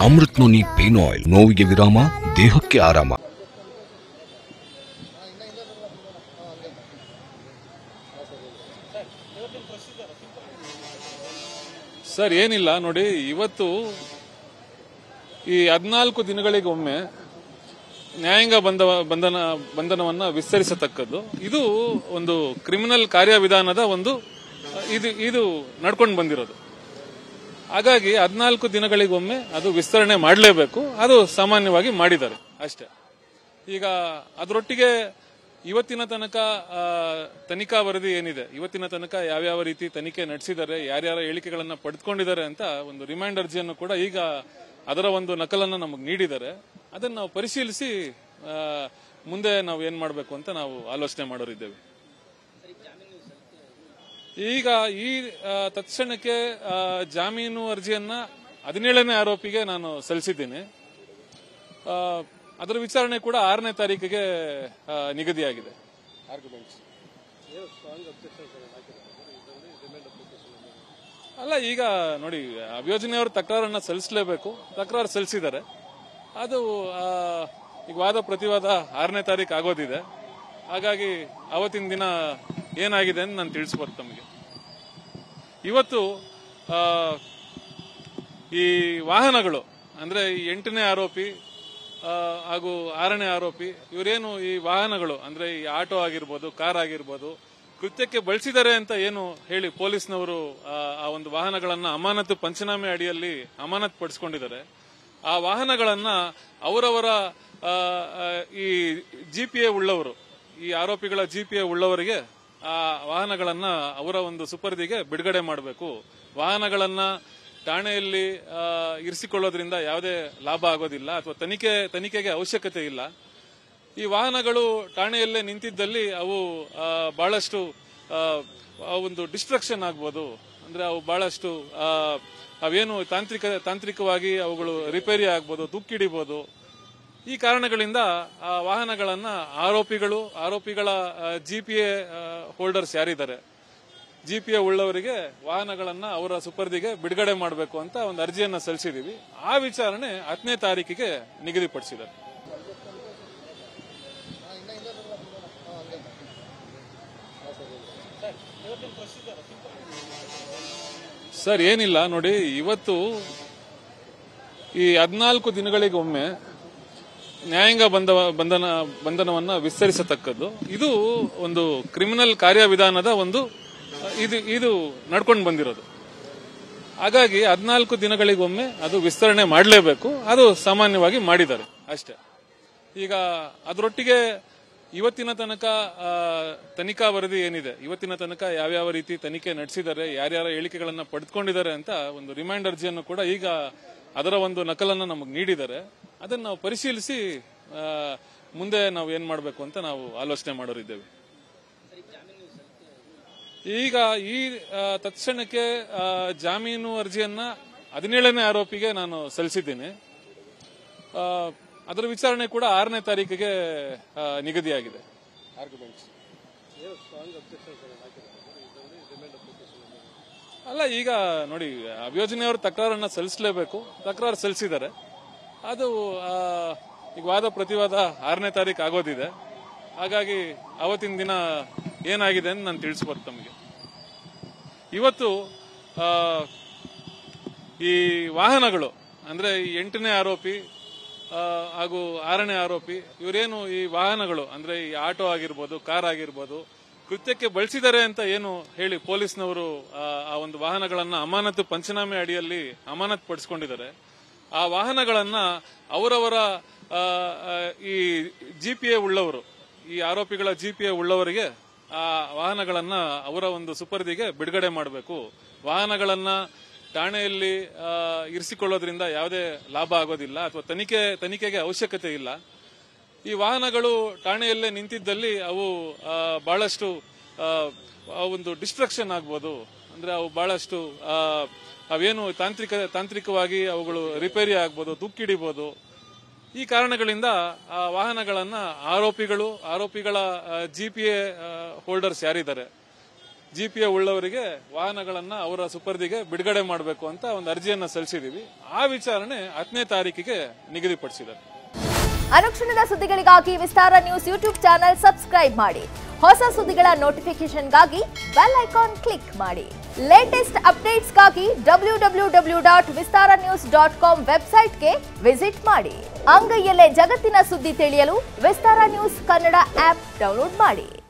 Amrit noni pain oil ನೋವಿಗೆ ವಿರಾಮ ದೇಹಕ್ಕೆ ಆರಾಮ ಸರ್ ಏನಿಲ್ಲ ನೋಡಿ ಇವತ್ತು ಈ ಹದಿನಾಲ್ಕು ದಿನಗಳಿಗೊಮ್ಮೆ ನ್ಯಾಯಾಂಗ ಬಂಧ ಬಂಧನ ಬಂಧನವನ್ನ ವಿಸ್ತರಿಸತಕ್ಕದ್ದು ಇದು ಒಂದು ಕ್ರಿಮಿನಲ್ ಕಾರ್ಯವಿಧಾನದ ಒಂದು ಇದು ಇದು ನಡ್ಕೊಂಡು ಬಂದಿರೋದು ಹಾಗಾಗಿ ಹದಿನಾಲ್ಕು ದಿನಗಳಿಗೊಮ್ಮೆ ಅದು ವಿಸ್ತರಣೆ ಮಾಡಲೇಬೇಕು ಅದು ಸಾಮಾನ್ಯವಾಗಿ ಮಾಡಿದ್ದಾರೆ ಅಷ್ಟೇ ಈಗ ಅದರೊಟ್ಟಿಗೆ ಇವತ್ತಿನ ತನಕ ಆ, ತನಿಖಾ ವರದಿ ಏನಿದೆ ಇವತ್ತಿನ ತನಕ ಯಾವ್ಯಾವ ರೀತಿ ತನಿಖೆ ನಡೆಸಿದ್ದಾರೆ ಯಾರ್ಯಾರ ಹೇಳಿಕೆಗಳನ್ನ ಪಡೆದುಕೊಂಡಿದ್ದಾರೆ ಅಂತ ಒಂದು ರಿಮೈಂಡ್ ಅರ್ಜಿಯನ್ನು ಕೂಡ ಈಗ ಅದರ ಒಂದು ನಕಲನ್ನು ನಮಗೆ ನೀಡಿದ್ದಾರೆ ಅದನ್ನು ನಾವು ಪರಿಶೀಲಿಸಿ ಆ, ಮುಂದೆ ನಾವು ಏನ್ ಮಾಡಬೇಕು ಅಂತ ನಾವು ಆಲೋಚನೆ ಮಾಡೋರಿದ್ದೇವೆ ಈಗ ಈ ಆ, ತತ್ಕ್ಷಣಕ್ಕೆ ಆ, ಜಾಮೀನು ಅರ್ಜಿಯನ್ನ ಹದಿನೇಳನೇ ಆರೋಪಿಗೆ ನಾನು ಸಲ್ಲಿಸಿದ್ದೀನಿ ಆ, ಅದರ ವಿಚಾರಣೆ ಕೂಡ ಆರನೇ ತಾರೀಕಿಗೆ ಆ, ನಿಗದಿಯಾಗಿದೆ ಅಲ್ಲ ಈಗ ನೋಡಿ ಅಭಿಯೋಜನೆಯವರು ತಕರಾರನ್ನ ಸಲ್ಲಿಸಲೇಬೇಕು ತಕರಾರು ಸಲ್ಲಿಸಿದ್ದಾರೆ ಅದು ಆ, ಈಗ ವಾದ ಪ್ರತಿವಾದ ಆರನೇ ತಾರೀಕು ಆಗೋದಿದೆ ಹಾಗಾಗಿ ಅವತ್ತಿನ ದಿನ ಏನಾಗಿದೆ ಅಂತ ನಾನು ತಿಳಿಸ್ಬೋದು ತಮಗೆ ಇವತ್ತು ಆ, ಈ ವಾಹನಗಳು ಅಂದ್ರೆ ಈ ಎಂಟನೇ ಆರೋಪಿ ಆ, ಹಾಗೂ ಆರನೇ ಆರೋಪಿ ಇವರೇನು ಈ ವಾಹನಗಳು ಅಂದ್ರೆ ಈ ಆಟೋ ಆಗಿರ್ಬೋದು ಕಾರ್ ಆಗಿರ್ಬೋದು ಕೃತ್ಯಕ್ಕೆ ಬಳಸಿದ್ದಾರೆ ಅಂತ ಏನು ಹೇಳಿ ಪೊಲೀಸ್ನವರು ಆ, ಆ ಒಂದು ವಾಹನಗಳನ್ನ ಅಮಾನತು ಪಂಚನಾಮೆ ಅಡಿಯಲ್ಲಿ ಅಮಾನತು ಪಡಿಸ್ಕೊಂಡಿದ್ದಾರೆ ಆ ವಾಹನಗಳನ್ನ ಅವರವರ ಆ, ಆ, ಈ ಜಿಪಿಎ ಉಳ್ಳವರು ಈ ಆರೋಪಿಗಳ ಜಿಪಿಎ ಉಳ್ಳವರಿಗೆ ಆ ವಾಹನಗಳನ್ನ ಅವರ ಒಂದು ಸುಪರ್ದಿಗೆ ಬಿಡುಗಡೆ ಮಾಡಬೇಕು ವಾಹನಗಳನ್ನ ಠಾಣೆಯಲ್ಲಿ ಆ, ಇರಿಸಿಕೊಳ್ಳೋದ್ರಿಂದ ಯಾವುದೇ ಲಾಭ ಆಗೋದಿಲ್ಲ ಅಥವಾ ತನಿಖೆ ತನಿಖೆಗೆ ಅವಶ್ಯಕತೆ ಇಲ್ಲ ಈ ವಾಹನಗಳು ಠಾಣೆಯಲ್ಲೇ ನಿಂತಿದ್ದಲ್ಲಿ ಅವು ಆ, ಬಹಳಷ್ಟು ಆ, ಆ ಒಂದು ಡಿಸ್ಟ್ರಕ್ಷನ್ ಆಗ್ಬೋದು ಅಂದ್ರೆ ಅವು ಬಹಳಷ್ಟು ಆ, ಅವೇನು ತಾಂತ್ರಿಕ ತಾಂತ್ರಿಕವಾಗಿ ಅವುಗಳು ರಿಪೇರಿ ಆಗ್ಬೋದು ತುಕ್ಕಿಡಿಬೋದು ಈ ಕಾರಣಗಳಿಂದ ಆ ವಾಹನಗಳನ್ನ ಆರೋಪಿಗಳು ಆರೋಪಿಗಳ ಜಿಪಿಎ ಹೋಲ್ಡರ್ಸ್ ಯಾರಿದ್ದಾರೆ ಜಿಪಿಎ ಉಳ್ಳವರಿಗೆ ವಾಹನಗಳನ್ನ ಅವರ ಸುಪರ್ದಿಗೆ ಬಿಡುಗಡೆ ಮಾಡಬೇಕು ಅಂತ ಒಂದು ಅರ್ಜಿಯನ್ನ ಸಲ್ಲಿಸಿದೀವಿ ಆ ವಿಚಾರಣೆ ಹತ್ತನೇ ತಾರೀಕಿಗೆ ನಿಗದಿಪಡಿಸಿದ್ದಾರೆ ಸರ್ ಏನಿಲ್ಲ ನೋಡಿ ಇವತ್ತು ಈ ಹದಿನಾಲ್ಕು ದಿನಗಳಿಗೊಮ್ಮೆ ನ್ಯಾಯಾಂಗ ಬಂಧ ಬಂಧನ ಬಂಧನವನ್ನ ವಿಸ್ತರಿಸತಕ್ಕದ್ದು ಇದು ಒಂದು ಕ್ರಿಮಿನಲ್ ಕಾರ್ಯವಿಧಾನದ ಒಂದು ಇದು ಇದು ನಡ್ಕೊಂಡು ಬಂದಿರೋದು ಹಾಗಾಗಿ ಹದಿನಾಲ್ಕು ದಿನಗಳಿಗೊಮ್ಮೆ ಅದು ವಿಸ್ತರಣೆ ಮಾಡಲೇಬೇಕು ಅದು ಸಾಮಾನ್ಯವಾಗಿ ಮಾಡಿದ್ದಾರೆ ಅಷ್ಟೇ ಈಗ ಅದರೊಟ್ಟಿಗೆ ಇವತ್ತಿನ ತನಕ ಆ, ತನಿಖಾ ವರದಿ ಏನಿದೆ ಇವತ್ತಿನ ತನಕ ಯಾವ್ಯಾವ ರೀತಿ ತನಿಖೆ ನಡೆಸಿದ್ದಾರೆ ಯಾರ್ಯಾರ ಹೇಳಿಕೆಗಳನ್ನ ಪಡೆದುಕೊಂಡಿದ್ದಾರೆ ಅಂತ ಒಂದು ರಿಮೈಂಡ್ ಅರ್ಜಿಯನ್ನು ಕೂಡ ಈಗ ಅದರ ಒಂದು ನಕಲನ್ನು ನಮಗೆ ನೀಡಿದ್ದಾರೆ ಅದನ್ನು ನಾವು ಪರಿಶೀಲಿಸಿ ಆ, ಮುಂದೆ ನಾವು ಏನ್ ಮಾಡಬೇಕು ಅಂತ ನಾವು ಆಲೋಚನೆ ಮಾಡೋರಿದ್ದೇವೆ ಈಗ ಈ ಆ, ತತ್ಕ್ಷಣಕ್ಕೆ ಆ, ಜಾಮೀನು ಅರ್ಜಿಯನ್ನ ಹದಿನೇಳನೇ ಆರೋಪಿಗೆ ನಾನು ಸಲ್ಲಿಸಿದ್ದೀನಿ ಆ, ಅದರ ವಿಚಾರಣೆ ಕೂಡ ಆರನೇ ತಾರೀಕಿಗೆ ಆ, ನಿಗದಿಯಾಗಿದೆ ಅಲ್ಲ ಈಗ ನೋಡಿ ಅಭಿಯೋಜನೆಯವರು ತಕರಾರನ್ನ ಸಲ್ಲಿಸಲೇಬೇಕು ತಕರಾರು ಸಲ್ಲಿಸಿದ್ದಾರೆ ಅದು ಆ, ಈಗ ವಾದ ಪ್ರತಿವಾದ ಆರನೇ ತಾರೀಕು ಆಗೋದಿದೆ ಹಾಗಾಗಿ ಅವತ್ತಿನ ದಿನ ಏನಾಗಿದೆ ಅಂತ ನಾನು ತಿಳಿಸ್ಬೋದು ತಮಗೆ ಇವತ್ತು ಆ, ಈ ವಾಹನಗಳು ಅಂದ್ರೆ ಈ ಎಂಟನೇ ಆರೋಪಿ ಆ, ಹಾಗೂ ಆರನೇ ಆರೋಪಿ ಇವರೇನು ಈ ವಾಹನಗಳು ಅಂದ್ರೆ ಈ ಆಟೋ ಆಗಿರ್ಬೋದು ಕಾರ್ ಆಗಿರ್ಬೋದು ಕೃತ್ಯಕ್ಕೆ ಬಳಸಿದ್ದಾರೆ ಅಂತ ಏನು ಹೇಳಿ ಪೊಲೀಸ್ನವರು ಆ, ಆ ಒಂದು ವಾಹನಗಳನ್ನ ಅಮಾನತು ಪಂಚನಾಮೆ ಅಡಿಯಲ್ಲಿ ಅಮಾನತು ಪಡಿಸ್ಕೊಂಡಿದ್ದಾರೆ ಆ ವಾಹನಗಳನ್ನ ಅವರವರ ಆ, ಆ, ಈ ಜಿಪಿಎ ಉಳ್ಳವರು ಈ ಆರೋಪಿಗಳ ಜಿಪಿಎ ಉಳ್ಳವರಿಗೆ ಆ ವಾಹನಗಳನ್ನ ಅವರ ಒಂದು ಸುಪರ್ದಿಗೆ ಬಿಡುಗಡೆ ಮಾಡಬೇಕು ವಾಹನಗಳನ್ನ ಠಾಣೆಯಲ್ಲಿ ಆ, ಇರಿಸಿಕೊಳ್ಳೋದ್ರಿಂದ ಯಾವುದೇ ಲಾಭ ಆಗೋದಿಲ್ಲ ಅಥವಾ ತನಿಖೆ ತನಿಖೆಗೆ ಅವಶ್ಯಕತೆ ಇಲ್ಲ ಈ ವಾಹನಗಳು ಠಾಣೆಯಲ್ಲೇ ನಿಂತಿದ್ದಲ್ಲಿ ಅವು ಆ, ಬಹಳಷ್ಟು ಆ, ಆ ಒಂದು ಡಿಸ್ಟ್ರಕ್ಷನ್ ಆಗ್ಬೋದು ಅಂದ್ರೆ ಅವು ಬಹಳಷ್ಟು ಆ, ಅವೇನು ತಾಂತ್ರಿಕ ತಾಂತ್ರಿಕವಾಗಿ ಅವುಗಳು ರಿಪೇರಿ ಆಗ್ಬೋದು ತುಕ್ಕಿಡಿಬೋದು ಈ ಕಾರಣಗಳಿಂದ ಆ ವಾಹನಗಳನ್ನ ಆರೋಪಿಗಳು ಆರೋಪಿಗಳ ಜಿಪಿಎ ಹೋಲ್ಡರ್ಸ್ ಯಾರಿದ್ದಾರೆ ಜಿ ಪಿ ಎ ಉಳ್ಳವರಿಗೆ ವಾಹನಗಳನ್ನ ಅವರ ಸುಪರ್ದಿಗೆ ಬಿಡುಗಡೆ ಮಾಡಬೇಕು ಅಂತ ಒಂದು ಅರ್ಜಿಯನ್ನ ಸಲ್ಲಿಸಿದೀವಿ ಆ ವಿಚಾರಣೆ ಹತ್ತನೇ ತಾರೀಕಿಗೆ ನಿಗದಿಪಡಿಸಿದ್ದಾರೆ ಅನುಕ್ಷಣದ ಸುದ್ದಿಗಳಿಗಾಗಿ Vistara news YouTube channel subscribe ಮಾಡಿ ಹೊಸ ಸುದ್ದಿಗಳ ನೋಟಿಫಿಕೇಶನ್ಗಾಗಿ ಬೆಲ್ ಐಕಾನ್ ಕ್ಲಿಕ್ ಮಾಡಿ ಲೇಟೆಸ್ಟ್ ಅಪ್ಡೇಟ್ಸ್ಗಾಗಿ W W W dot Vistara news dot com ವೆಬ್ಸೈಟ್ಗೆ ವಿಸಿಟ್ ಮಾಡಿ ಅಂಗೈಯಲ್ಲೇ ಜಗತ್ತಿನ ಸುದ್ದಿ ತಿಳಿಯಲು Vistara news Kannada app download ಮಾಡಿ